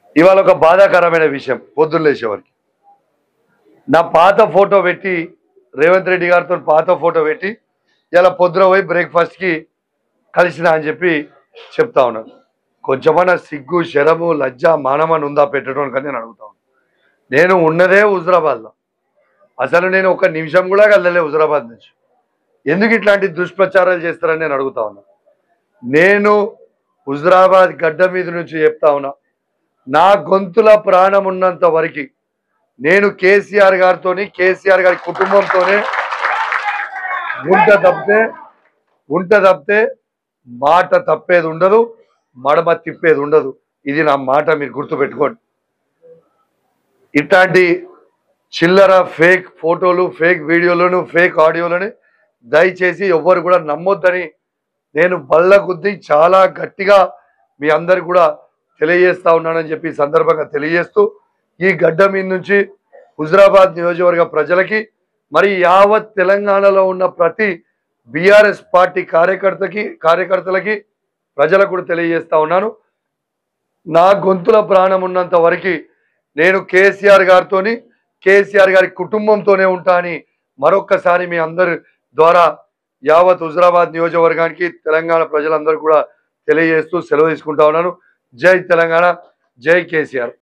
ఇవాళ ఒక బాధాకరమైన విషయం పొద్దున్న లేచేవారికి నా పాత ఫోటో పెట్టి రేవంత్ రెడ్డి గారితో పాత ఫోటో పెట్టి ఇలా పొద్దున పోయి బ్రేక్ఫాస్ట్కి కలిసిన అని చెప్పి చెప్తా ఉన్నాను కొంచెమన్నా సిగ్గు శరము లజ్జ మానమని ఉందా పెట్టడం కానీ నేను అడుగుతా ఉన్నాను నేను ఉన్నదే హుజరాబాద్లో అసలు నేను ఒక నిమిషం కూడా కదలలే హుజరాబాద్ నుంచి ఎందుకు ఇట్లాంటి దుష్ప్రచారాలు చేస్తారని నేను అడుగుతా ఉన్నా నేను హుజరాబాద్ గడ్డ మీద నుంచి చెప్తా ఉన్నా నా గొంతుల ప్రాణం ఉన్నంత వరకు నేను కేసీఆర్ గారితోని కేసీఆర్ గారి కుటుంబంతోనే గుంట తప్పితే గుంట తప్పితే మాట తప్పేది ఉండదు మడమ తిప్పేది ఉండదు ఇది నా మాట మీరు గుర్తుపెట్టుకోండి ఇట్లాంటి చిల్లర ఫేక్ ఫోటోలు ఫేక్ వీడియోలను ఫేక్ ఆడియోలని దయచేసి ఎవ్వరు కూడా నమ్మొద్దని నేను బల్ల కొద్దీ చాలా గట్టిగా మీ అందరికి కూడా తెలియజేస్తా ఉన్నానని చెప్పి ఈ సందర్భంగా తెలియజేస్తూ ఈ గడ్డ మీద నుంచి హుజరాబాద్ నియోజకవర్గ ప్రజలకి మరి యావత్ తెలంగాణలో ఉన్న ప్రతి బీఆర్ఎస్ పార్టీ కార్యకర్తకి కార్యకర్తలకి ప్రజలకు కూడా తెలియజేస్తా ఉన్నాను నా గొంతుల ప్రాణం ఉన్నంత వరకు నేను కేసీఆర్ గారితోని కేసీఆర్ గారి కుటుంబంతోనే ఉంటా అని మరొక్కసారి మీ అందరి ద్వారా యావత్ హుజరాబాద్ నియోజకవర్గానికి తెలంగాణ ప్రజలందరూ కూడా తెలియజేస్తూ సెలవు తీసుకుంటా ఉన్నాను జై తెలంగాణ జై కేసీఆర్